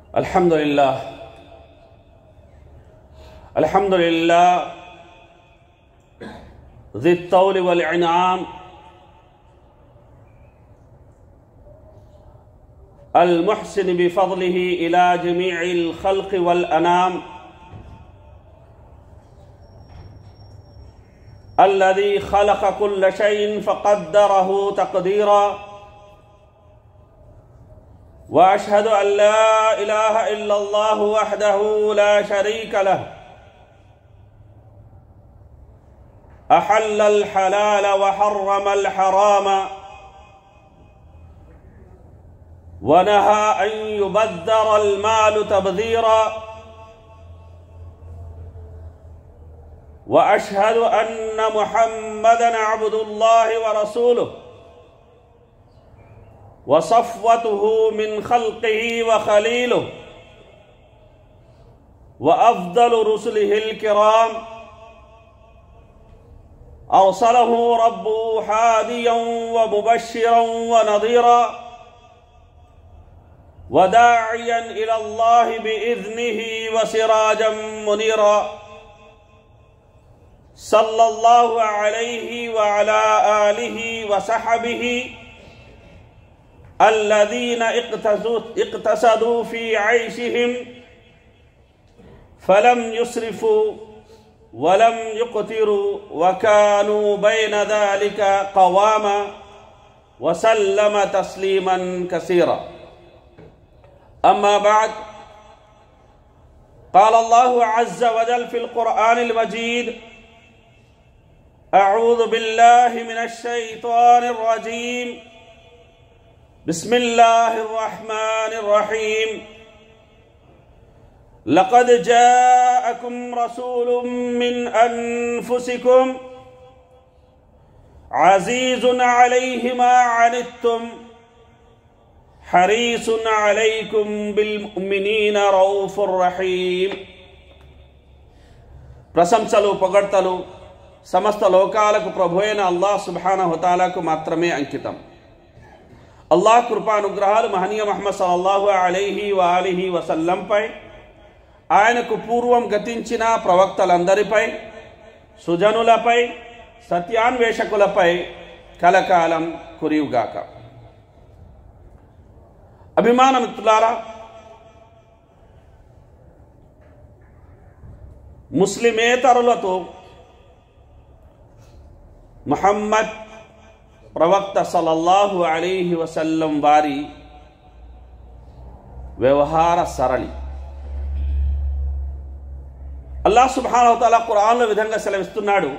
الحمد لله الحمد لله ذي الطول والإنعام المحسن بفضله إلى جميع الخلق والأنام الذي خلق كل شيء فقدره تقديرا واشهد ان لا اله الا الله وحده لا شريك له احل الحلال وحرم الحرام ونهى ان يبذر المال تبذيرا واشهد ان محمدا عبد الله ورسوله وصفوته من خلقه وخليله وافضل رسله الكرام ارسله ربه حاديا ومبشرا ونظيرا وداعيا الى الله باذنه وسراجا منيرا صلى الله عليه وعلى اله وصحبه الذين اقتصدوا في عيشهم فلم يسرفوا ولم يقتروا وكانوا بين ذلك قواما وسلم تسليما كثيرا اما بعد قال الله عز وجل في القران المجيد اعوذ بالله من الشيطان الرجيم بسم الله الرحمن الرحيم لقد جاءكم رسول من انفسكم عزيز عليه ما عنتم حريص عليكم بالمؤمنين رؤوف رحيم ప్రశంసలు పొగడ్తలు సమస్త లోకాలకు ప్రభు అయిన అల్లాహ్ సుబ్హాన హుతాలకు మాత్రమే అంకితం అల్లాహ్ కృపానుగ్రహాలు మహనీయ మహమ్మద్ సల్లల్లాహు అలైహి వాలిహి వసల్లంపై ఆయనకు పూర్వం గతించిన ప్రవక్తలందరిపై సుజనులపై సత్యాన్వేషకులపై కలకాలం కురియుగాక అభిమాన మిత్రులారా ముస్లిమేతరులతో ముహమ్మద్ ప్రవక్త సలల్లాహు అలీహి వసల్లం వారి వ్యవహార సరళి అల్లాహ్ సుబానవతాల ఖురాన్లో విధంగా సెలవిస్తున్నాడు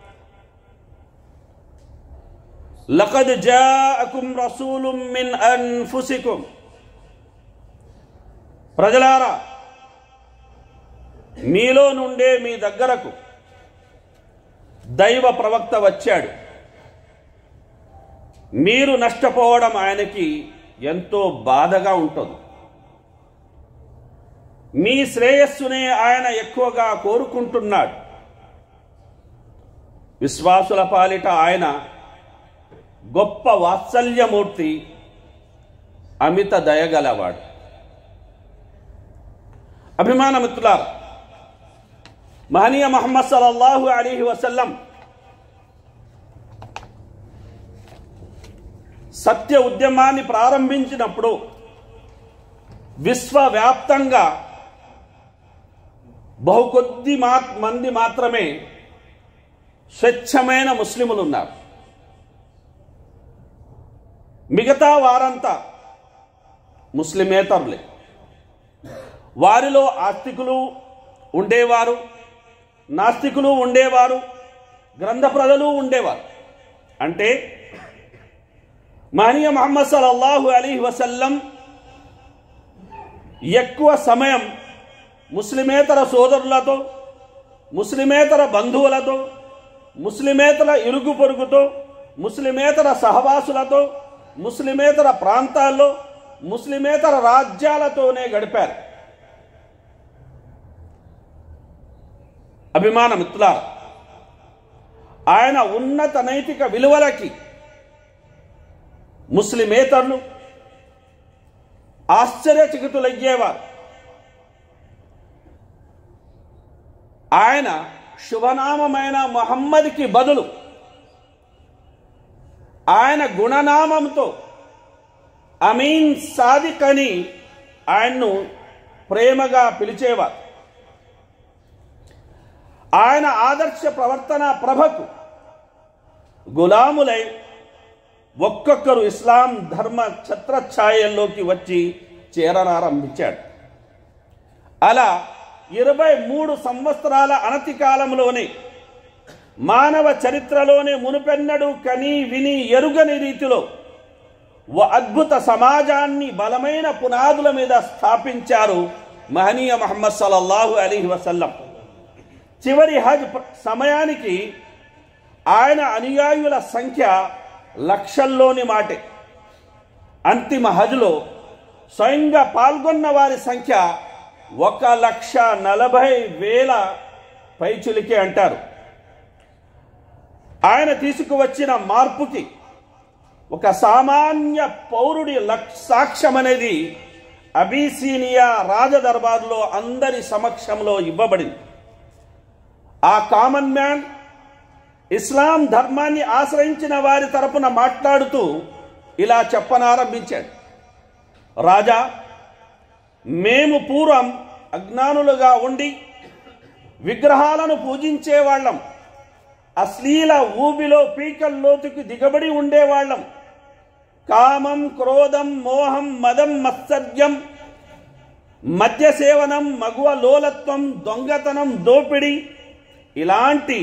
లకద్ జాఅకుం రసూలుం మిన్ అన్ఫుసికుం ప్రజలారా మీలో నుండే మీ దగ్గరకు దైవ ప్రవక్త వచ్చాడు మీరు నష్టపోవడం ఆయనకి ఎంతో బాధగా ఉంటుంది మీ శ్రేయస్సునే ఆయన ఎక్కువగా కోరుకుంటున్నాడు విశ్వాసుల పాలిట ఆయన గొప్ప వాత్సల్యమూర్తి అమిత దయగలవాడు అభిమాన మిత్రులారా మహనీయ మహమ్మద్ సల్లల్లాహు అలీహి వసల్లం సత్య ఉద్యమాన్ని ప్రారంభించినప్పుడు విశ్వవ్యాప్తంగా బహుకొద్ది మా మంది మాత్రమే స్వచ్ఛమైన ముస్లిములు ఉన్నారు మిగతా వారంతా ముస్లిమేతరులే వారిలో ఆస్తికులు ఉండేవారు నాస్తికులు ఉండేవారు గ్రంథ ప్రజలు ఉండేవారు అంటే మహనీయ మహమ్మద్ సల్లల్లాహు అలీ వసల్లం ఎక్కువ సమయం ముస్లిమేతర సోదరులతో ముస్లిమేతర బంధువులతో ముస్లిమేతర ఇరుగు పొరుగుతో ముస్లిమేతర సహవాసులతో ముస్లిమేతర ప్రాంతాల్లో ముస్లిమేతర రాజ్యాలతోనే గడిపారు అభిమాన మిత్రులారా ఆయన ఉన్నత నైతిక విలువలకి ముస్లిమేతరులు ఆశ్చర్యచకితులయ్యేవారు ఆయన శుభనామమైన మొహమ్మద్కి బదులు ఆయన గుణనామంతో అమీన్ సాదిక్ అని ఆయన్ను ప్రేమగా పిలిచేవారు ఆయన ఆదర్శ ప్రవర్తన ప్రభకు గులాములై ఒక్కొక్కరు ఇస్లాం ధర్మ ఛత్రఛాయల్లోకి వచ్చి చేరనారంభించాడు అలా ఇరవై మూడు సంవత్సరాల అనతి కాలంలోనే మానవ చరిత్రలోనే మునుపెన్నడు కని విని ఎరుగని రీతిలో ఓ అద్భుత సమాజాన్ని బలమైన పునాదుల మీద స్థాపించారు మహనీయ మహమ్మద్ సల్లల్లాహు అలీహి వసల్లం చివరి హజ్ ప్ర- సమయానికి ఆయన అనుయాయుల సంఖ్య లక్షల్లోని మాటే అంతిమ హజ్లో స్వయంగా పాల్గొన్న వారి సంఖ్య ఒక లక్ష నలభై వేల పైచులికే అంటారు ఆయన తీసుకువచ్చిన మార్పుకి ఒక సామాన్య పౌరుడి లక్ సాక్ష్యం అనేది అబీసీనియా రాజదర్బార్లో అందరి సమక్షంలో ఇవ్వబడింది ఆ కామన్ మ్యాన్ ఇస్లాం ధర్మాన్ని ఆశ్రయించిన వారి తరపున మాట్లాడుతూ ఇలా చెప్పనారంభించాడు రాజా మేము పూర్వం అజ్ఞానులుగా ఉండి విగ్రహాలను పూజించేవాళ్ళం అశ్లీల ఊబిలో పీకల్ లోతుకి దిగబడి ఉండేవాళ్ళం కామం క్రోధం మోహం మదం మత్సర్యం మద్య సేవనం మగువ లోలత్వం దొంగతనం దోపిడి ఇలాంటి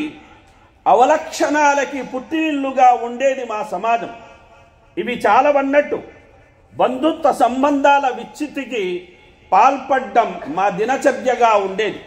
అవలక్షణాలకి పుట్టినిల్లుగా ఉండేది మా సమాజం ఇవి చాలవన్నట్టు బంధుత్వ సంబంధాల విచ్ఛితికి పాల్పడ్డం మా దినచర్యగా ఉండేది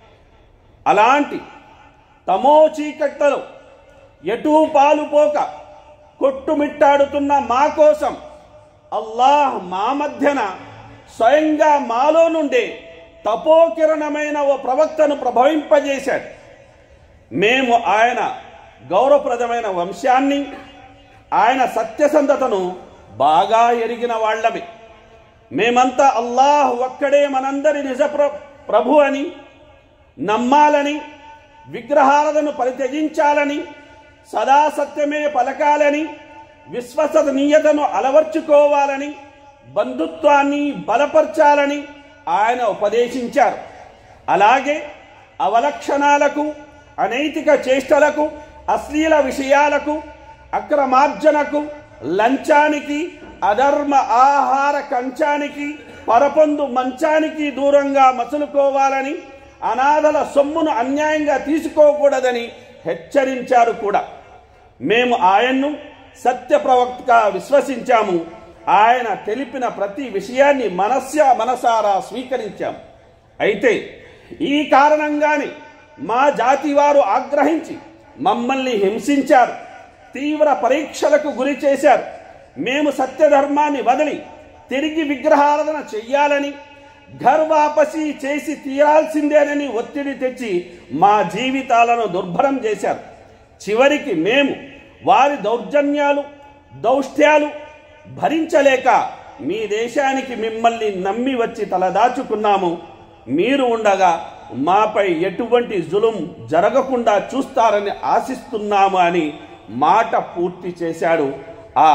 అలాంటి తమో చీకట్లలో ఎటూ పాలుపోక కొట్టుమిట్టాడుతున్న మా కోసం అల్లాహ్ మా మధ్యన స్వయంగా మాలో నుండే తపోకిరణమైన ఓ ప్రవక్తను ప్రభవింపజేశాడు మేము ఆయన గౌరవప్రదమైన వంశాన్ని ఆయన సత్యసంధతను బాగా ఎరిగిన వాళ్ళమే మేమంతా అల్లాహ్ ఒక్కడే మనందరి నిజ ప్ర- ప్రభు అని నమ్మాలని విగ్రహాలను పరిత్యజించాలని సదా సత్యమే పలకాలని విశ్వసనీయతను అలవర్చుకోవాలని బంధుత్వాన్ని బలపరచాలని ఆయన ఉపదేశించారు అలాగే అవలక్షణాలకు అనైతిక చేష్టలకు అశ్లీల విషయాలకు అక్రమార్జనకు లంచానికి అధర్మ ఆహార కంచానికి పరపొందు మంచానికి దూరంగా మసులుకోవాలని అనాథల సొమ్మును అన్యాయంగా తీసుకోకూడదని హెచ్చరించారు కూడా మేము ఆయన్ను సత్య ప్రవక్తగా విశ్వసించాము ఆయన తెలిపిన ప్రతి విషయాన్ని మనస్య మనసారా స్వీకరించాము అయితే ఈ కారణంగానే మా జాతి వారు ఆగ్రహించి మమ్మల్ని హింసించారు తీవ్ర పరీక్షలకు గురి చేశారు మేము సత్యధర్మాన్ని వదిలి తిరిగి విగ్రహారాధన చెయ్యాలని ఘర్ వాపసీ చేసి తీరాల్సిందేనని ఒత్తిడి తెచ్చి మా జీవితాలను దుర్భరం చేశారు చివరికి మేము వారి దౌర్జన్యాలు దౌష్ట్యాలు భరించలేక మీ దేశానికి మిమ్మల్ని నమ్మి వచ్చి తలదాచుకున్నాము మీరు ఉండగా మాపై ఎటువంటి జులుం జరగకుండా చూస్తారని ఆశిస్తున్నాము అని మాట పూర్తి చేశాడు ఆ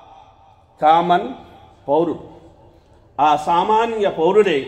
కామన్ పౌరుడు ఆ సామాన్య పౌరుడే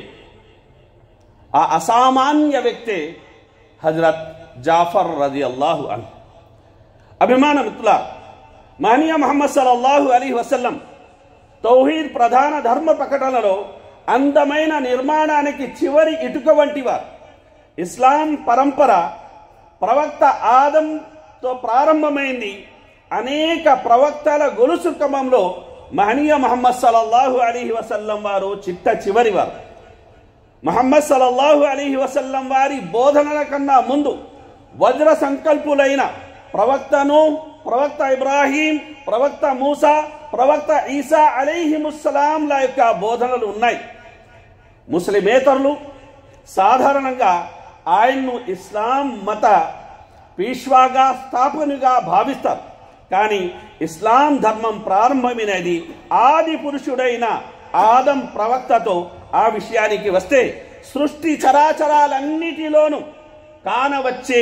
ఆ అసామాన్య వ్యక్తే హజరత్ జాఫర్ రది అల్లాహు అన్ అభిమాన మిత్రుల మహనీయ మహమ్మద్ సల్లల్లాహు అలీ వసల్లం తౌహీద్ ప్రధాన ధర్మ ప్రకటనలో అందమైన నిర్మాణానికి చివరి ఇటుక వంటివారు ఇస్లాం పరంపర ప్రవక్త ఆదంతో ప్రారంభమైంది అనేక ప్రవక్తల గొలుసు క్రమంలో మహనీయ మహమ్మద్ సల్లల్లాహు అలీహి వసల్లం వారు చిట్ట చివరి వారు మహమ్మద్ సల్లల్లాహు అలీహి వసల్లం వారి బోధనల కన్నా ముందు వజ్ర సంకల్పులైన ప్రవక్తను ప్రవక్త ఇబ్రాహీం ప్రవక్త మూసా ప్రవక్త ఈసా అలీహిముస్సలాంల యొక్క బోధనలు ఉన్నాయి ముస్లిమేతరులు సాధారణంగా ఆయన్ను ఇస్లాం మత పీష్వాగా స్థాపనగా భావిస్తారు కానీ ఇస్లాం ధర్మం ప్రారంభమైనది ఆది పురుషుడైన ఆదం ప్రవక్తతో ఆ విషయానికి వస్తే సృష్టి చరాచరాలన్నిటిలోనూ కానవచ్చే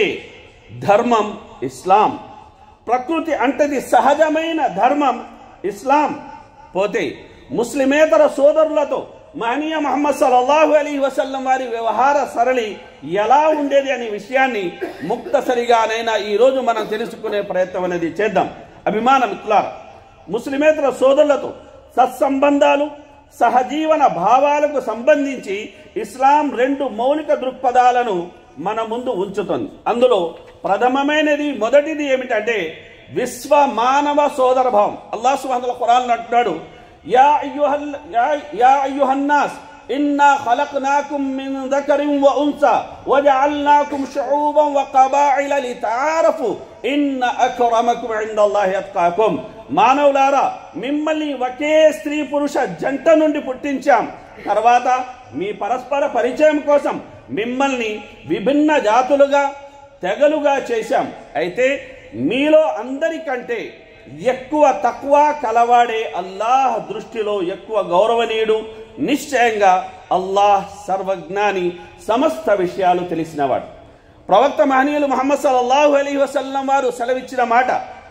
ధర్మం ఇస్లాం ప్రకృతి అంటది సహజమైన ధర్మం ఇస్లాం పోతే ముస్లిమేతర సోదరులతో మహనీయ మహమ్మద్ సల్లల్లాహు అలీ వసల్లం వారి వ్యవహార సరళి ఎలా ఉండేది అనే విషయాన్ని ముక్తసరిగానైనా ఈరోజు మనం తెలుసుకునే ప్రయత్నం అనేది చేద్దాం అభిమాన మిత్రులారా ముస్లిమేతర సోదరులతో సత్సంబంధాలు సహజీవన భావాలకు సంబంధించి ఇస్లాం రెండు మౌలిక దృక్పథాలను మన ముందు ఉంచుతుంది అందులో ప్రథమమైనది మొదటిది ఏమిటంటే విశ్వ మానవ సోదర భావం అల్లాహ్ సుబ్హానహు ఖురాన్ అంటున్నాడు యా అయ్యుహల్ యా యా అయ్యుహన్నాస్ ఇన్నా ఖలక్నాకుం మిన్ దకరిన్ వ ఉన్సా వజఅల్నాకుం షుఊబన్ వ కబాయిల లితారఫు ఇన్న అక్రమకుం ఇందల్లాహి అత్కాకుం మానవులారా మిమ్మల్ని ఒకే స్త్రీ పురుష జంట నుండి పుట్టించాం తర్వాత మీ పరస్పర పరిచయం కోసం మిమ్మల్ని విభిన్న జాతులుగా తెగలుగా చేశాం అయితే మీలో అందరికంటే ఎక్కువ తక్కువ కలవాడే అల్లాహ్ దృష్టిలో ఎక్కువ గౌరవనీయుడు నిశ్చయంగా అల్లాహ్ సర్వజ్ఞాని సమస్త విషయాలు తెలిసినవాడు ప్రవక్త మహనీయులు మహమ్మద్ సల్లల్లాహు అలైహి వసల్లం వారు సెలవిచ్చిన మాట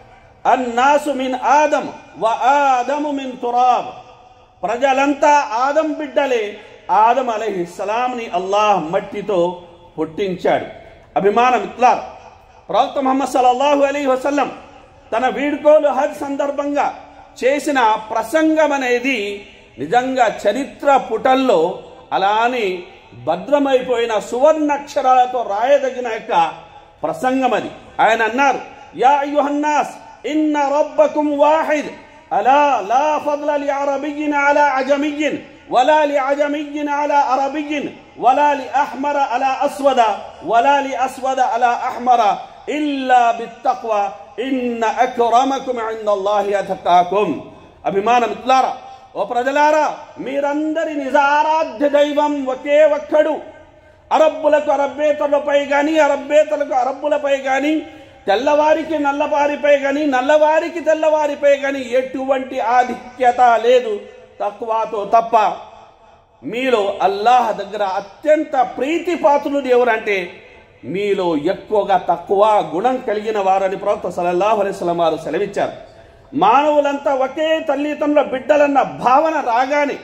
అన్నాసు మిన్ ఆదం వ ఆదము మిన్ తురాబ్ ప్రజలంతా ఆదం బిడ్డలే ఆదం అలహిస్సలాంని అల్లాహ్ మట్టితో పుట్టించాడు అభిమాన మిత్లార్ ప్రవక్త ముహమ్మద్ సల్లల్లాహు అలైహి వసల్లం తన వీడుకోలు హజ్ సందర్భంగా చేసిన ప్రసంగం అనేది నిజంగా చరిత్ర పుటల్లో అలానే భద్రమైపోయిన సువర్ణాక్షరాలతో రాయదగిన యొక్క ప్రసంగం అది ఆయన అన్నారు యా అయ్యుహన్నాస్ ఇన్న రబ్బకుం వాహిద్ అలా లా ఫضل لعربي على عجمي ولا لعجمي على عربي ولا لأحمر على أسود ولا لأسود على أحمر إلا بالتقوى إن أكرمكم عند الله أتقاكم అభిమానం ఇట్లారా ఓ ప్రజలారా మీరందరి నిజారాధ్య దైవం ఒకే ఒక్కడు అరబ్బులకు అరబ్బేతలపై గాని అరబ్బేతలకు అరబ్బులపై గాని తెల్లవారికి నల్లవారిపై గాని నల్లవారికి తెల్లవారిపై గాని ఎటువంటి ఆధిక్యత లేదు తక్కువతో తప్ప మీలో అల్లాహ్ దగ్గర అత్యంత ప్రీతిపాత్రుడు ఎవరంటే మీలో ఎక్కువగా తక్కువ గుణం కలిగిన వారని ప్రవక్త సలల్లాహు అలైస్లం వారు సెలవిచ్చారు మానవులంతా ఒకే తల్లిదండ్రుల బిడ్డలన్న భావన రాగానే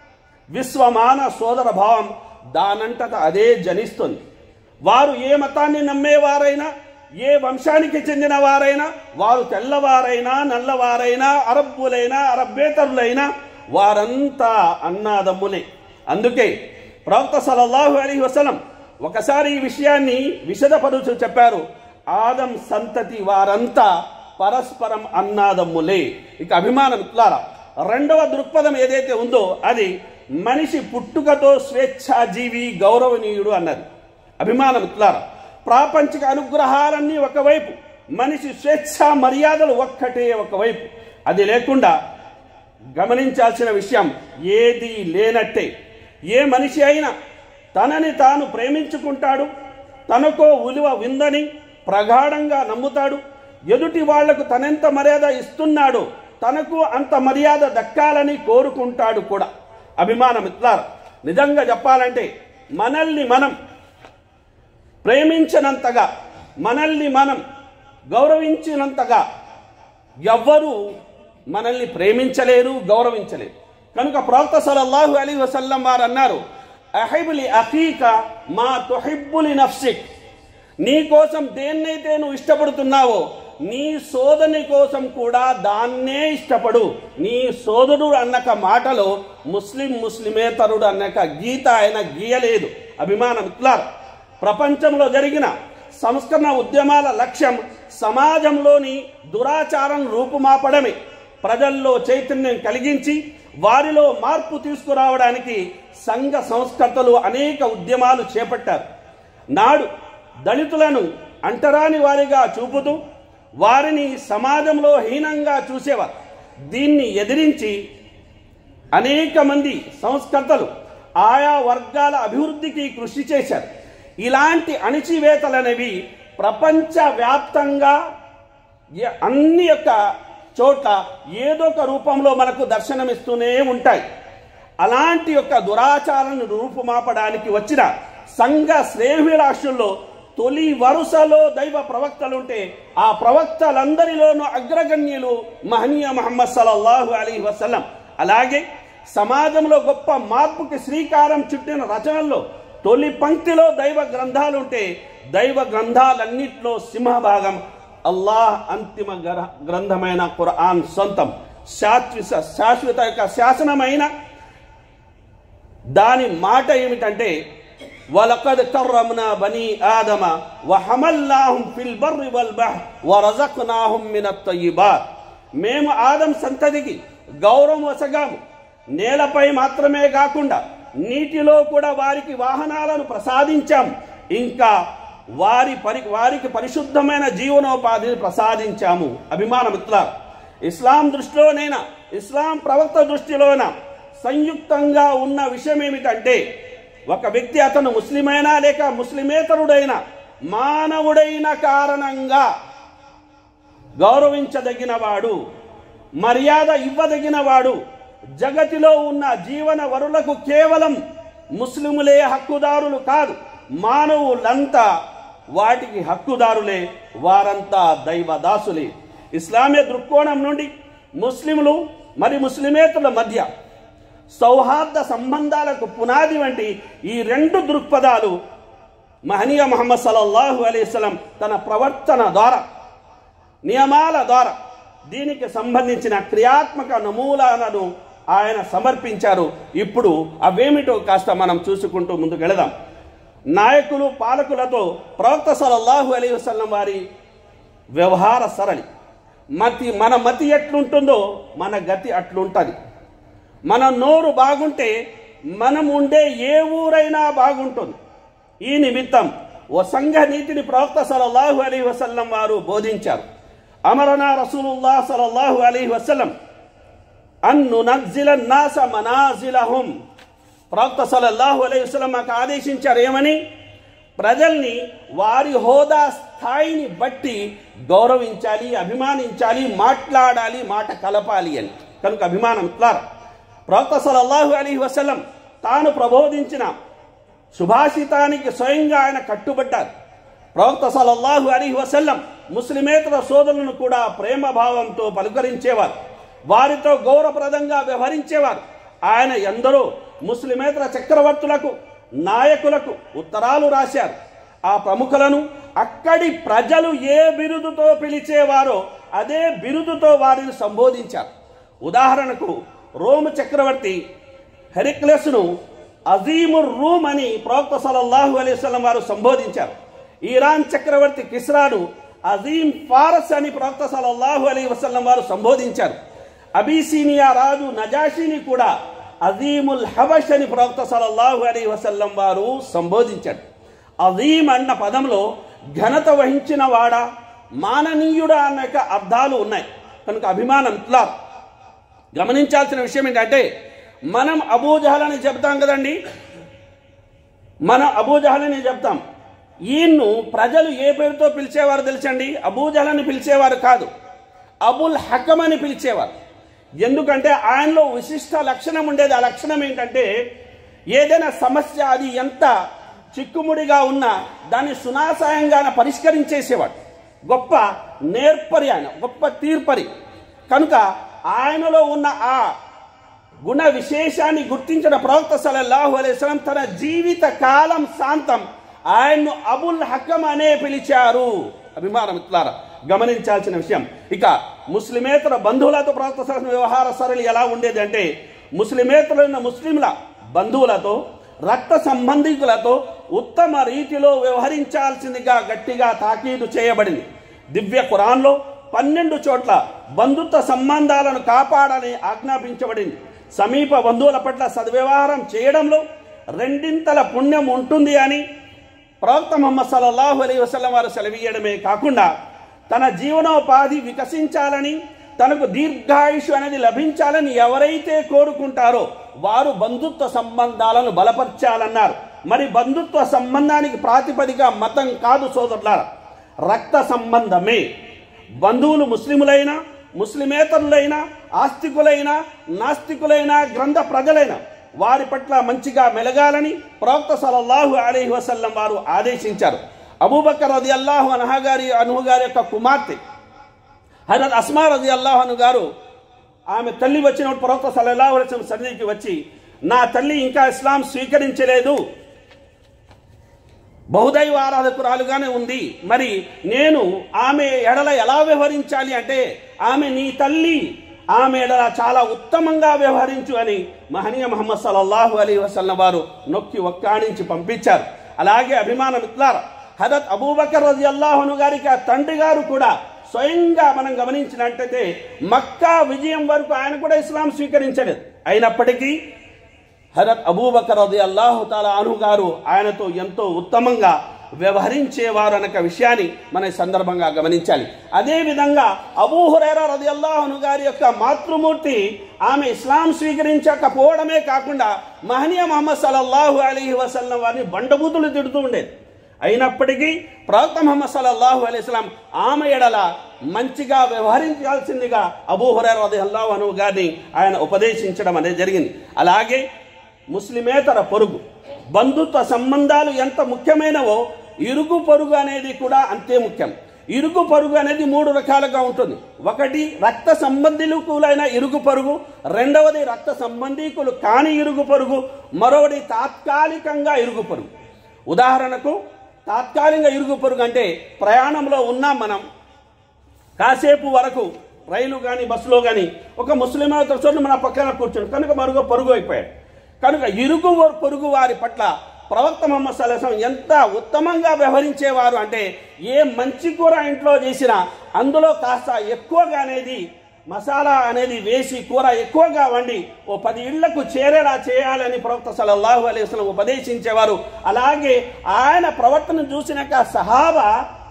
విశ్వమాన సోదర భావం దానంతట అదే జనిస్తుంది వారు ఏ మతాన్ని నమ్మేవారైనా ఏ వంశానికి చెందిన వారైనా వారు తెల్లవారైనా నల్లవారైనా అరబ్బులైనా అరబ్బేతరులైనా వారంతా అన్నాదమ్ములే అందుకే ప్రవక్త సలల్లాహు అలీ వసలం ఒకసారి ఈ విషయాన్ని విశదపరుచు చెప్పారు ఆదం సంతతి వారంతా పరస్పరం అన్నాదమ్ములే ఇక అభిమానం ఇట్లారా రెండవ దృక్పథం ఏదైతే ఉందో అది మనిషి పుట్టుకతో స్వేచ్ఛాజీవి గౌరవనీయుడు అన్నది అభిమానం ఇట్లారా ప్రాపంచిక అనుగ్రహాలన్నీ ఒకవైపు మనిషి స్వేచ్ఛ మర్యాదలు ఒక్కటే ఒకవైపు అది లేకుండా గమనించాల్సిన విషయం ఏది లేనట్టే ఏ మనిషి అయినా తనని తాను ప్రేమించుకుంటాడు తనకో విలువ ఉందని ప్రగాఢంగా నమ్ముతాడు ఎదుటి వాళ్లకు తనెంత మర్యాద ఇస్తున్నాడో తనకు అంత మర్యాద దక్కాలని కోరుకుంటాడు కూడా అభిమానం ఇట్లారు నిజంగా చెప్పాలంటే మనల్ని మనం ప్రేమించినంతగా మనల్ని మనం గౌరవించినంతగా ఎవ్వరూ మనల్ని ప్రేమించలేరు గౌరవించలేరు కనుక ప్రవక్త సలల్లాహు అలీ వసల్లం వారు అన్నారు అహిబులి అఖీక మా తుహిబ్బులి నఫ్సిక్ నీ కోసం దేన్నైతే నువ్వు ఇష్టపడుతున్నావో నీ సోదరుని కోసం కూడా దాన్నే ఇష్టపడు నీ సోదరుడు అన్నక మాటలో ముస్లిం ముస్లిమేతరుడు అన్నక గీత ఆయన గీయలేదు అభిమానం ఇట్లార్ ప్రపంచంలో జరిగిన సంస్కరణ ఉద్యమాల లక్ష్యం సమాజంలోని దురాచారం రూపుమాపడమే ప్రజల్లో చైతన్యం కలిగించి వారిలో మార్పు తీసుకురావడానికి సంఘ సంస్కర్తలు అనేక ఉద్యమాలు చేపట్టారు నాడు దళితులను అంటరాని వారిగా చూపుతూ వారిని సమాజంలో హీనంగా చూసేవారు దీన్ని ఎదిరించి అనేక మంది సంస్కర్తలు ఆయా వర్గాల అభివృద్ధికి కృషి చేశారు ఇలాంటి అణిచివేతలనేవి ప్రపంచవ్యాప్తంగా ఏ- అన్ని యొక్క చోట్ల ఏదో ఒక రూపంలో మనకు దర్శనమిస్తూనే ఉంటాయి అలాంటి యొక్క దురాచారాన్ని రూపుమాపడానికి వచ్చిన సంఘ శ్రేభిలాషుల్లో తొలి వరుసలో దైవ ప్రవక్తలుంటే ఆ ప్రవక్తలందరిలోనూ అగ్రగణ్యులు మహనీయ మహమ్మద్ సల్లల్లాహు అలీ వసల్లం అలాగే సమాజంలో గొప్ప మార్పుకి శ్రీకారం చుట్టిన రచనల్లో తొలి పంక్తిలో దైవ గ్రంథాలుంటే దైవ గ్రంథాలన్నిట్లో సింహభాగం అల్లాహ్ అంతిమ గ్ర- గ్రంథమైన ఖురాన్ సొంతం శాశ్వత శాశ్వత యొక్క శాసనమైన దాని మాట ఏమిటంటే వలకద్ కర్రమ్నా బనీ ఆదమ వహమల్నాహుం ఫిల్ బర్రి వల్ బహ్ వరజక్నాహుం మినత్ తయ్యిబాత్ మేము ఆదం సంతతికి గౌరవం వసగాము నేలపై మాత్రమే కాకుండా నీటిలో కూడా వారికి వాహనాలను ప్రసాదించాము ఇంకా వారి పరి వారికి పరిశుద్ధమైన జీవనోపాధిని ప్రసాదించాము అభిమాన మిత్రులారా ఇస్లాం దృష్టిలోనైనా ఇస్లాం ప్రవక్త దృష్టిలోన సంయుక్తంగా ఉన్న విషయం ఏమిటంటే ఒక వ్యక్తి అతను ముస్లిమైనా లేక ముస్లిమేతరుడైన మానవుడైన కారణంగా గౌరవించదగినవాడు మర్యాద ఇవ్వదగినవాడు జగతిలో ఉన్న జీవన వరులకు కేవలం ముస్లిములే హక్కుదారులు కాదు మానవులంతా వాటికి హక్కుదారులే వారంతా దైవదాసులే ఇస్లామీయ దృక్కోణం నుండి ముస్లింలు మరి ముస్లిమేతరుల మధ్య సౌహార్ద సంబంధాలకు పునాది వంటి ఈ రెండు దృక్పథాలు మహనీయ మహమ్మద్ సల్లల్లాహు అలైస్లం తన ప్రవర్తన ద్వారా నియమాల ద్వారా దీనికి సంబంధించిన క్రియాత్మక నమూనాలను ఆయన సమర్పించారు ఇప్పుడు అవేమిటో కాస్త మనం చూసుకుంటూ ముందుకు వెళదాం నాయకులు పాలకులతో ప్రవక్త సల్లల్లాహు అలీ వసల్లం వారి వ్యవహార సరళి మతి మన మతి ఎట్లుంటుందో మన గతి అట్లుంటుంది మన నోరు బాగుంటే మనం ఉండే ఏ ఊరైనా బాగుంటుంది ఈ నిమిత్తం ఓ సంఘ నీతిని ప్రవక్త సలల్లాహు అలీ వసల్లం వారు బోధించారు అమరనా రసూలుల్లాh సలల్లాహు అలీ వసల్లం అన్ను నగ్జిల నాస మనాజిలహుం ప్రవక్త సలల్లాహు అలీ వసల్లం మాకు ఆదేశించారు ఏమని ప్రజల్ని వారి హోదా స్థాయిని బట్టి గౌరవించాలి అభిమానించాలి మాట్లాడాలి మాట కలపాలి అని కనుక అభిమానం ఇట్లారా ప్రవక్త సలల్లాహు అలీ వసల్లం తాను ప్రబోధించిన సుభాషితానికి స్వయంగా ఆయన కట్టుబడ్డారు ప్రవక్త సలల్లాహు అలీ వసల్లం ముస్లిమేతర సోదరులను కూడా ప్రేమ భావంతో పలుకరించేవారు వారితో గౌరవప్రదంగా వ్యవహరించేవారు ఆయన ఎందరో ముస్లిమేతర చక్రవర్తులకు నాయకులకు ఉత్తరాలు రాశారు ఆ ప్రముఖులను అక్కడి ప్రజలు ఏ బిరుదుతో పిలిచేవారో అదే బిరుదుతో వారిని సంబోధించారు ఉదాహరణకు రోమ్ చక్రవర్తి హెరిక్లెస్ను అజీముర్ రూమ్ అని ప్రవక్త సలల్లాహు అలైవలం వారు సంబోధించారు ఇరాన్ చక్రవర్తి కిస్రాను అజీం ఫారస్ అని ప్రవక్త సలల్లాహు అలీ వసల్లం వారు సంబోధించారు అబీసీనియా రాజు నజాషిని కూడా అజీముల్ హబష్ అని ప్రవక్త సలల్లాహు అలీ వసల్లం వారు సంబోధించారు అజీం అన్న పదంలో ఘనత వహించిన వాడా మాననీయుడా అన్న యొక్క అర్థాలు ఉన్నాయి కనుక అభిమానం ఇట్లా గమనించాల్సిన విషయం ఏంటంటే మనం అబూజహల్ అని చెప్తాం కదండి మనం అబూజహల్ అని చెప్తాం ఈయన్ను ప్రజలు ఏ పేరుతో పిలిచేవారు తెలుసండి అబూజహల్ అని పిలిచేవారు కాదు అబుల్ హకం అని పిలిచేవారు ఎందుకంటే ఆయనలో విశిష్ట లక్షణం ఉండేది ఆ లక్షణం ఏంటంటే ఏదైనా సమస్య అది ఎంత చిక్కుముడిగా ఉన్నా దాన్ని సునాసాయంగా ఆయన పరిష్కరించేసేవాడు గొప్ప నేర్పరి ఆయన గొప్ప తీర్పరి కనుక ఆయనలో ఉన్న ఆ గుణ విశేషాన్ని గుర్తించిన ప్రవక్త సలల్లాహు అలైస్లం తన జీవిత కాలం శాంతం ఆయన్ను అబుల్ హకం అనే పిలిచారు అభిమానం ఇట్లారా గమనించాల్సిన విషయం ఇక ముస్లిమేతర బంధువులతో ప్రవక్త సలహా వ్యవహార సరళి ఎలా ఉండేది అంటే ముస్లిమేతరులైన ముస్లింల బంధువులతో రక్త సంబంధికులతో ఉత్తమ రీతిలో వ్యవహరించాల్సిందిగా గట్టిగా తాకీదు చేయబడింది దివ్య ఖురాన్లో పన్నెండు చోట్ల బంధుత్వ సంబంధాలను కాపాడని ఆజ్ఞాపించబడింది సమీప బంధువుల పట్ల సద్వ్యవహారం చేయడంలో రెండింతల పుణ్యం ఉంటుంది అని ప్రవక్త ముహమ్మద్ సల్లల్లాహు అలీ వసల్లం వారు సెలవీయడమే కాకుండా తన జీవనోపాధి వికసించాలని తనకు దీర్ఘాయుషు అనేది లభించాలని ఎవరైతే కోరుకుంటారో వారు బంధుత్వ సంబంధాలను బలపరచాలన్నారు మరి బంధుత్వ సంబంధానికి ప్రాతిపదిక మతం కాదు సోదరులారా రక్త సంబంధమే బంధువులు ముస్లిములైనా ముస్లిమేతరులైనా ఆస్తికులైనా నాస్తికులైనా గ్రంథ ప్రజలైన వారి పట్ల మంచిగా మెలగాలని ప్రవక్త సలల్లాహు అలీహి వసల్లం వారు ఆదేశించారు అబూబకర్ రది అల్లాహు అనహా గారి అనుహు గారి యొక్క కుమార్తె హజరత్ అస్మా రది అల్లాహను గారు ఆమె తల్లి వచ్చినప్పుడు ప్రవక్త సల్లల్లాహు అలైహి వసల్లం సన్నిధికి వచ్చి నా తల్లి ఇంకా ఇస్లాం స్వీకరించలేదు బహుదైవ ఆరాధకురాలుగానే ఉంది మరి నేను ఆమె ఎడల ఎలా వ్యవహరించాలి అంటే ఆమె నీ తల్లి ఆమె ఎడల చాలా ఉత్తమంగా వ్యవహరించు అని మహనీయ మహమ్మద్ సల్లల్లాహు అలీ వసల్లం వారు నొక్కి ఒక్కాణించి పంపించారు అలాగే అభిమాన మిత్రులారా హజరత్ అబూబకర్ రజి అల్లాహును గారికి ఆ తండ్రి గారు కూడా స్వయంగా మనం గమనించినట్టయితే మక్కా విజయం వరకు ఆయన కూడా ఇస్లాం స్వీకరించలేదు అయినప్పటికీ హరత్ అబూబకర్ రది అల్లాహు తాలా అను గారు ఆయనతో ఎంతో ఉత్తమంగా వ్యవహరించేవారు అనక విషయాన్ని మన ఈ సందర్భంగా గమనించాలి అదేవిధంగా అబూ హురైరా రది అల్లాహను గారి యొక్క మాతృమూర్తి ఆమె ఇస్లాం స్వీకరించకపోవడమే కాకుండా మహనీయ మహమ్మద్ సల్లల్లాహు అలీహి వసల్లం వారిని బండబూతులు తిడుతూ ఉండేది అయినప్పటికీ ప్రవక్త ముహమ్మద్ సల్లల్లాహు అలైస్లాం ఆమె ఎడల మంచిగా వ్యవహరించాల్సిందిగా అబూ హురైరా రదియల్లాహు అను గారిని ఆయన ఉపదేశించడం అనేది జరిగింది అలాగే ముస్లిమేతర పొరుగు బంధుత్వ సంబంధాలు ఎంత ముఖ్యమైనవో ఇరుగు పొరుగు అనేది కూడా అంతే ముఖ్యం ఇరుగు పొరుగు అనేది మూడు రకాలుగా ఉంటుంది ఒకటి రక్త సంబంధికులైన ఇరుగు పొరుగు రెండవది రక్త సంబంధీకులు కాని ఇరుగు పొరుగు మరొకటి తాత్కాలికంగా ఇరుగు పొరుగు ఉదాహరణకు తాత్కాలిక ఇరుగు పొరుగు అంటే ప్రయాణంలో ఉన్నాం మనం కాసేపు వరకు రైలు కానీ బస్సులో కానీ ఒక ముస్లిం చోటు మన పక్కన కూర్చొని కనుక మరుగు పొరుగు అయిపోయాడు కనుక ఇరుగు వ- పొరుగు వారి పట్ల ప్రవక్త మొహమ్మద్ సల్లాహం ఎంత ఉత్తమంగా వ్యవహరించేవారు అంటే ఏ మంచి కూర ఇంట్లో చేసినా అందులో కాస్త ఎక్కువగా అనేది మసాలా అనేది వేసి కూర ఎక్కువగా వండి ఓ పది ఇళ్లకు చేరేలా చేయాలని ప్రవక్త సల్లల్లాహు అలైహి వసల్లం ఉపదేశించేవారు అలాగే ఆయన ప్రవర్తన చూసినాక సహాబా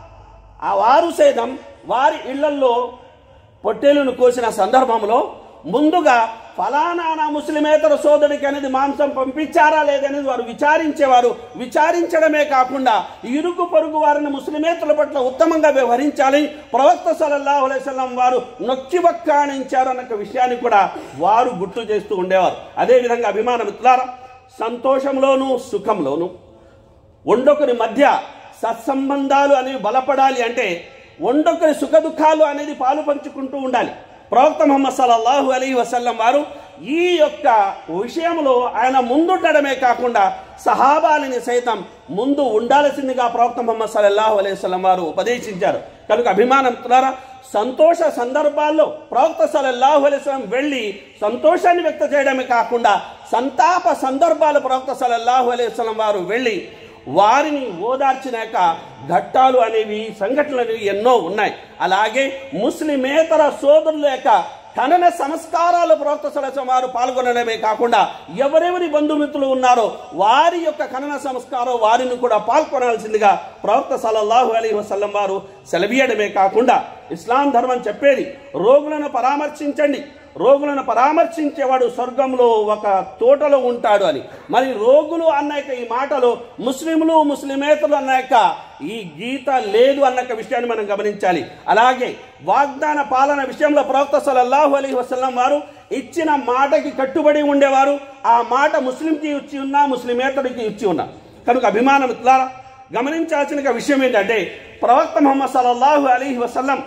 ఆ వారు సైతం వారి ఇళ్లల్లో పొట్టేలును కోసిన సందర్భంలో ముందుగా ఫలానా నా ముస్లిమేతర సోదరుడికి అనేది మాంసం పంపించారా లేదనేది వారు విచారించేవారు విచారించడమే కాకుండా ఇరుగు పొరుగు వారిని ముస్లిమేతల పట్ల ఉత్తమంగా వ్యవహరించాలి ప్రవక్త సల్లల్లాహు అలైహి వసల్లం వారు నొక్కి వక్కాణించారు అన్న విషయాన్ని కూడా వారు గుర్తు చేస్తూ ఉండేవారు అదేవిధంగా అభిమాన మిత్రులారా సంతోషంలోనూ సుఖంలోనూ ఒండొకరి మధ్య సత్సంబంధాలు అనేవి బలపడాలి అంటే ఒండొకరి సుఖ దుఃఖాలు అనేది పాలు పంచుకుంటూ ఉండాలి ప్రవక్త ముహమ్మద్ సల్లల్లాహు అలీ వసల్లం వారు ఈ యొక్క విషయంలో ఆయన ముందుండడమే కాకుండా సహాబాలని సైతం ముందు ఉండాల్సిందిగా ప్రవక్త ముహమ్మద్ సల్లల్లాహు అలైహి వసల్లం వారు ఉపదేశించారు కనుక అభిమానం ద్వారా సంతోష సందర్భాల్లో ప్రవక్త సల్లల్లాహు అలైహి వసల్లం వెళ్ళి సంతోషాన్ని వ్యక్తం చేయడమే కాకుండా సంతాప సందర్భాలు ప్రవక్త సల్లల్లాహు అలైహి వసల్లం వారు వెళ్ళి వారిని ఓదార్చినాక ఘట్టాలు అనేవి సంఘటనలు అనేవి ఎన్నో ఉన్నాయి అలాగే ముస్లిమేతర సోదరుల యొక్క ఖనన సంస్కారాలు ప్రవక్త సలసం వారు పాల్గొనడమే కాకుండా ఎవరెవరి బంధుమిత్రులు ఉన్నారో వారి యొక్క ఖనన సంస్కారం వారిని కూడా పాల్గొనాల్సిందిగా ప్రవక్త సల్లల్లాహు అలీ వసల్లం వారు సెలవీయడమే కాకుండా ఇస్లాం ధర్మం చెప్పేది రోగులను పరామర్శించండి రోగులను పరామర్శించేవాడు స్వర్గంలో ఒక తోటలో ఉంటాడు అని మరి రోగులు అన్న యొక్క ఈ మాటలో ముస్లింలు ముస్లిమేతలు అన్న యొక్క ఈ గీత లేదు అన్న యొక్క విషయాన్ని మనం గమనించాలి అలాగే వాగ్దాన పాలన విషయంలో ప్రవక్త సల్లల్లాహు అలీ వసల్లం వారు ఇచ్చిన మాటకి కట్టుబడి ఉండేవారు ఆ మాట ముస్లింకి ఇచ్చి ఉన్నా ముస్లిమేతడికి ఇచ్చి ఉన్నా కనుక అభిమానం ఇట్లారా గమనించాల్సిన విషయం ఏంటంటే ప్రవక్త ముహమ్మద్ సల్లల్లాహు అలీ వసల్లం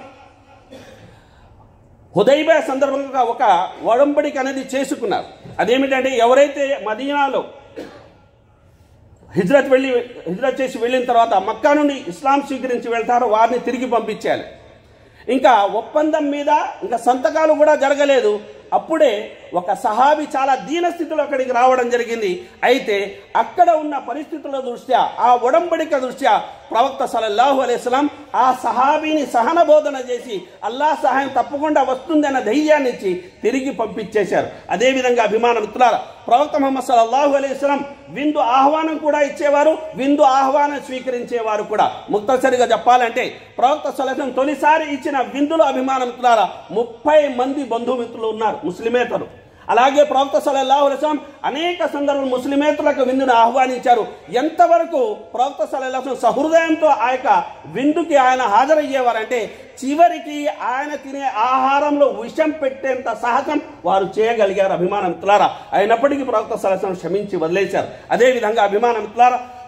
హుదైబా సందర్భంగా ఒక ఒడంబడిక అనేది చేసుకున్నారు అదేమిటంటే ఎవరైతే మదీనాలో హిజ్రత్ వెళ్ళి హిజ్రత్ చేసి వెళ్ళిన తర్వాత మక్కా నుండి ఇస్లాం స్వీకరించి వెళ్తారో వారిని తిరిగి పంపించాలి ఇంకా ఒప్పందం మీద ఇంకా సంతకాలు కూడా జరగలేదు అప్పుడే ఒక సహాబి చాలా దీన స్థితిలో అక్కడికి రావడం జరిగింది అయితే అక్కడ ఉన్న పరిస్థితుల దృష్ట్యా ఆ ఒడంబడిక దృష్ట్యా ప్రవక్త సలల్లాహు అలైస్లాం ఆ సహాబీని సహన బోధన చేసి అల్లాహ్ సహాయం తప్పకుండా వస్తుందన్న ధైర్యాన్ని ఇచ్చి తిరిగి పంపించేశారు అదేవిధంగా అభిమాన మిత్రులారా ప్రవక్త ముహమ్మద్ సల్లల్లాహు అలైస్లాం విందు ఆహ్వానం కూడా ఇచ్చేవారు విందు ఆహ్వానం స్వీకరించేవారు కూడా ముక్తసరిగా చెప్పాలంటే ప్రవక్త సలహం తొలిసారి ఇచ్చిన విందులో అభిమాన మిత్రులారా ముప్పై మంది బంధుమిత్రులు ఉన్నారు ముస్లిమేతరు అలాగే ప్రవక్త సలల్లాహు అలైస్లాం అనేక సందర్భాలు ముస్లిమేతులకు విందును ఆహ్వానించారు ఎంతవరకు ప్రవక్త సలల్లాహు సహృదయంతో ఆ యొక్క విందుకి ఆయన హాజరయ్యేవారంటే చివరికి ఆయన తినే ఆహారంలో విషం పెట్టేంత సాహసం వారు చేయగలిగారు అభిమాన మిత్రులారా అయినప్పటికీ ప్రవక్త సలహం క్షమించి వదిలేశారు అదేవిధంగా అభిమాన మిత్రులారా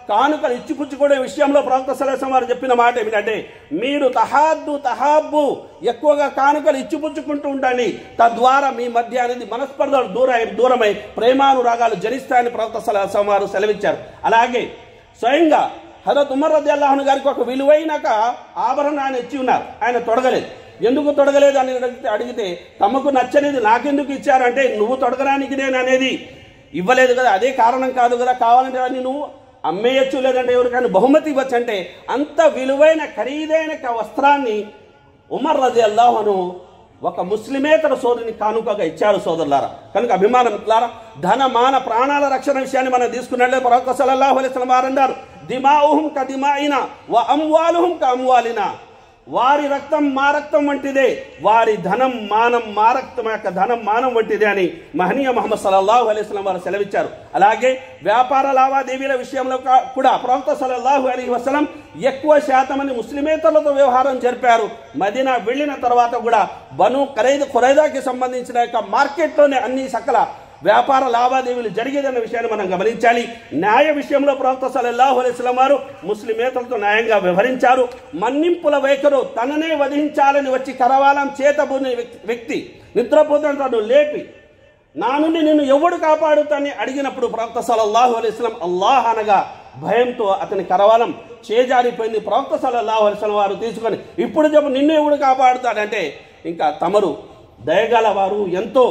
కానుకలు ఇచ్చిపుచ్చుకునే విషయంలో ప్రవక్త సలహం వారు చెప్పిన మాట ఏమిటంటే మీరు తహాద్దు తహాబ్బు ఎక్కువగా కానుకలు ఇచ్చిపుచ్చుకుంటూ ఉండండి తద్వారా మీ మధ్య అనేది మనస్పర్ధలు దూరై దూరమై ప్రేమానురాగాలు జనిస్తాయని ప్రవక్త సలహం వారు సెలవిచ్చారు అలాగే స్వయంగా హజరత్ ఉమర్ రది అల్లాహన్ గారికి ఒక విలువైనక ఆభరణాన్ని ఇచ్చి ఉన్నారు ఆయన తొడగలేదు ఎందుకు తొడగలేదు అని అడిగితే అడిగితే తమకు నచ్చనిది నాకెందుకు ఇచ్చారంటే నువ్వు తొడగడానికి నేను అనేది ఇవ్వలేదు కదా అదే కారణం కాదు కదా కావాలంటే అని నువ్వు అమ్మేయచ్చు లేదంటే ఎవరికైనా బహుమతి ఇవ్వచ్చు అంటే అంత విలువైన ఖరీదైన క- వస్త్రాన్ని ఉమర్ రజి అల్లాహను ఒక ముస్లిమేతర సోదరిని కానుకగా ఇచ్చారు సోదరులారా కనుక అభిమానం ఇట్లారా ధన మాన ప్రాణాల రక్షణ విషయాన్ని మనం తీసుకున్నట్లే ప్రవక్త సల్లల్లాహు అలైహి వసల్లం వారు అన్నారు దిమాఉహుం క దిమాయినా వ అమ్వాలుహుం క అమ్వాలినా వారి రక్తం మా రక్తం వంటిదే వారి ధనం మానం మా రక్తం యొక్క ధనం మానం వంటిదే అని మహనీయ మహమ్మద్ సల్లల్లాహు అలైహి వసల్లం వారు సెలవిచ్చారు అలాగే వ్యాపార లావాదేవీల విషయంలో కా- కూడా ప్రవక్త సల్లల్లాహు అలైహి వసల్లం ఎక్కువ శాతం మంది ముస్లిమేతరులతో వ్యవహారం జరిపారు మదీనా వెళ్ళిన తర్వాత కూడా బను ఖరీదు ఖురైదాకి సంబంధించిన యొక్క మార్కెట్లోనే అన్ని సకల వ్యాపార లావాదేవీలు జరిగేదన్న విషయాన్ని మనం గమనించాలి న్యాయ విషయంలో ప్రవక్త సల్లల్లాహు అలైహి వసల్లం వారు ముస్లిమేతలతో న్యాయంగా వ్యవహరించారు మన్నింపుల వైఖరు తననే వధించాలని వచ్చి కరవాలం చేతబూని వ్యక్తి- వ్యక్తి నిద్రపోతున్న తను లేపి నా నుండి నిన్ను ఎవడు కాపాడుతాని అడిగినప్పుడు ప్రవక్త సల్లల్లాహు అలైహి వసల్లం అల్లాహ్ అనగా భయంతో అతని కరవాలం చేజారిపోయింది ప్రవక్త సల్లల్లాహు అలైహి వసల్లం వారు తీసుకొని ఇప్పుడు చెప్పు నిన్ను ఎవడు కాపాడుతాడంటే ఇంకా తమరు దయగల వారు ఎంతో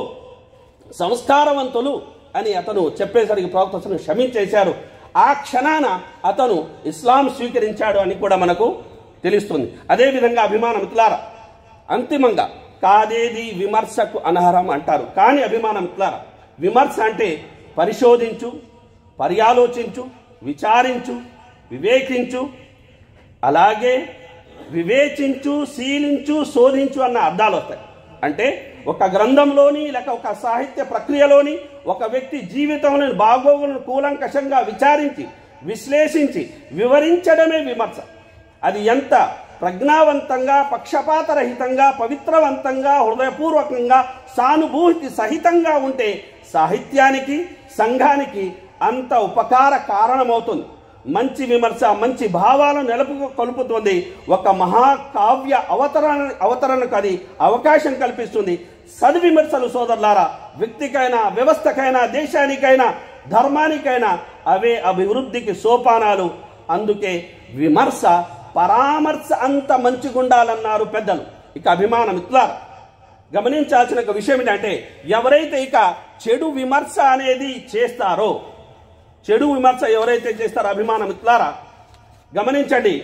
సంస్కారవంతులు అని అతను చెప్పేసరికి ప్రవక్త అతను క్షమించేశారు ఆ క్షణాన అతను ఇస్లాం స్వీకరించాడు అని కూడా మనకు తెలుస్తుంది అదేవిధంగా అభిమాన మిత్రులారా అంతిమంగా కాదేది విమర్శకు అనర్హం అంటారు కానీ అభిమాన మిత్రులారా విమర్శ అంటే పరిశోధించు పర్యాలోచించు విచారించు వివేకించు అలాగే వివేచించు శీలించు శోధించు అన్న అర్థాలు వస్తాయి అంటే ఒక గ్రంథంలోని లేక ఒక సాహిత్య ప్రక్రియలోని ఒక వ్యక్తి జీవితంలోని బాగోగులను కూలంకషంగా విచారించి విశ్లేషించి వివరించడమే విమర్శ అది ఎంత ప్రజ్ఞావంతంగా పక్షపాతరహితంగా పవిత్రవంతంగా హృదయపూర్వకంగా సానుభూతి సహితంగా ఉంటే సాహిత్యానికి సంఘానికి అంత ఉపకార కారణమవుతుంది మంచి విమర్శ మంచి భావాలను నెలపు కలుపుతుంది ఒక మహాకావ్య అవతరణ అవతరణకు అది అవకాశం కల్పిస్తుంది సద్విమర్శలు సోదరులారా వ్యక్తికైనా వ్యవస్థకైనా దేశానికైనా ధర్మానికైనా అవే అభివృద్ధికి సోపానాలు అందుకే విమర్శ పరామర్శ అంత మంచిగుండాలన్నారు పెద్దలు ఇక అభిమానం ఇట్లా గమనించాల్సిన ఒక విషయం ఏంటంటే ఎవరైతే ఇక చెడు విమర్శ అనేది చేస్తారో చెడు విమర్శ ఎవరైతే చేస్తారో అభిమానం ఇట్లారా గమనించండి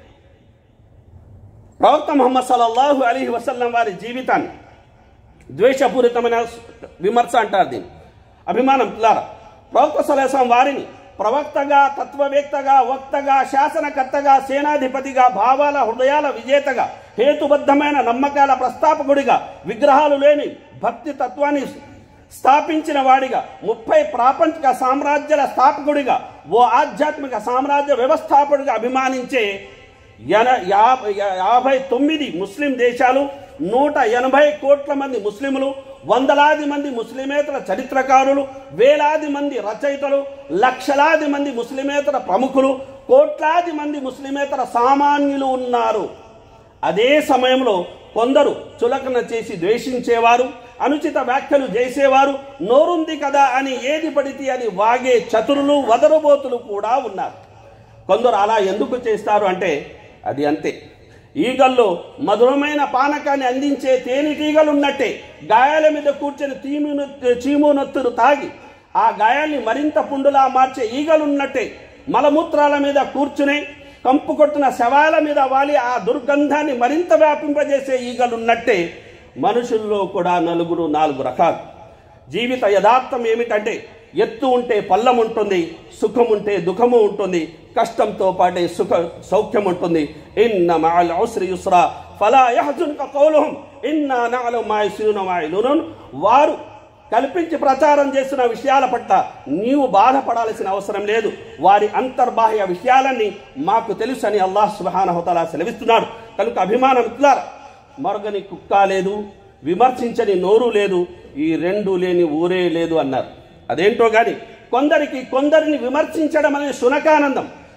ప్రవక్త ముహమ్మద్ సల్లల్లాహు అలీహి వసల్లం వారి జీవితాన్ని ద్వేషపూరితమైన విమర్శ అంటారు దీన్ని అభిమానం పిల్లారా ప్రవక్త సలహం వారిని ప్రవక్తగా తత్వవేత్తగా వక్తగా శాసనకర్తగా సేనాధిపతిగా భావాల హృదయాల విజేతగా హేతుబద్ధమైన నమ్మకాల ప్రస్తాపకుడిగా విగ్రహాలు లేని భక్తి తత్వాన్ని స్థాపించిన వాడిగా ముప్పై ప్రాపంచిక సామ్రాజ్యాల స్థాపకుడిగా ఓ ఆధ్యాత్మిక సామ్రాజ్య వ్యవస్థాపకుడిగా అభిమానించే ఎన యాభై యాభై తొమ్మిది ముస్లిం దేశాలు నూట ఎనభై కోట్ల మంది ముస్లిములు వందలాది మంది ముస్లిమేతర చరిత్రకారులు వేలాది మంది రచయితలు లక్షలాది మంది ముస్లిమేతర ప్రముఖులు కోట్లాది మంది ముస్లిమేతర సామాన్యులు ఉన్నారు అదే సమయంలో కొందరు చులకన చేసి ద్వేషించేవారు అనుచిత వ్యాఖ్యలు చేసేవారు నోరుంది కదా అని ఏది పడితే అని వాగే చతురులు వదరుబోతులు కూడా ఉన్నారు కొందరు అలా ఎందుకు చేస్తారు అంటే అది అంతే ఈగల్లో మధురమైన పానకాన్ని అందించే తేనెటీగలు ఉన్నట్టే గాయాల మీద కూర్చొని తీము చీము నొత్తులు తాగి ఆ గాయాల్ని మరింత పుండులా మార్చే ఈగలున్నట్టే మలమూత్రాల మీద కూర్చుని కంపు కొట్టిన శవాల మీద వాలి ఆ దుర్గంధాన్ని మరింత వ్యాపింపజేసే ఈగలున్నట్టే మనుషుల్లో కూడా నలుగురు నాలుగు రకాలు జీవిత యథార్థం ఏమిటంటే ఎత్తు ఉంటే పల్లం ఉంటుంది సుఖం ఉంటే దుఃఖము ఉంటుంది కష్టంతో పాటే సుఖ సౌఖ్యం ఉంటుంది ఇన్న మఅల్ ఉస్రి యుస్రా ఫలా యహజున్క కౌలుహుం ఇన్నా నఅలము మా యస్రున మా యలునున్ వారు కల్పించి ప్రచారం చేస్తున్న విషయాల పట్ల నీవు బాధపడాల్సిన అవసరం లేదు వారి అంతర్బాహ్య విషయాలన్నీ మాకు తెలుసు అని అల్లాహ్ సుబ్హానహు సెలవిస్తున్నాడు కనుక అభిమానం ఇట్లారా మరొకని కుక్క లేదు విమర్శించని నోరు లేదు ఈ రెండు లేని ఊరే లేదు అన్నారు అదేంటో గాని కొందరికి కొందరిని విమర్శించడం అనేది శునకానందం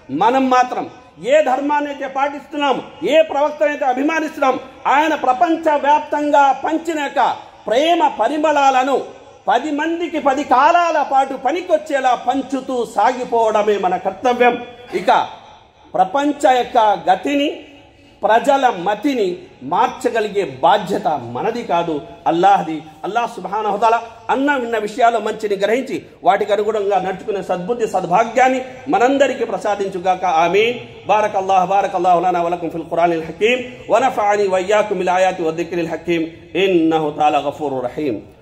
మనం మాత్రం ఏ ధర్మాన్ని అయితే పాటిస్తున్నాం ఏ ప్రవక్తనైతే అభిమానిస్తున్నాం ఆయన ప్రపంచ వ్యాప్తంగా పంచిన యొక్క ప్రేమ పరిమళాలను పది మందికి పది కాలాల పాటు పనికొచ్చేలా పంచుతూ సాగిపోవడమే మన కర్తవ్యం ఇక ప్రపంచ యొక్క గతిని ప్రజల మతిని మార్చగలిగే బాధ్యత మనది కాదు అల్లాహది అల్లాహ్ సుబానహుతాల అన్న విన్న విషయాలు మంచిని గ్రహించి వాటికి అనుగుణంగా నడుచుకునే సద్బుద్ధి సద్భాగ్యాన్ని మనందరికీ ప్రసాదించుగాక ఆమీన్ బారక్ అల్లాహ్ బారక్ అల్లాహ్ లనా వలకుం ఫిల్ ఖురానిల్ హకీం వనఫఅని వయ్యాకుం బిల్ ఆయాతి వద్దిక్రిల్ హకీం ఇన్నహు తాలా గఫూరుర్ రహీం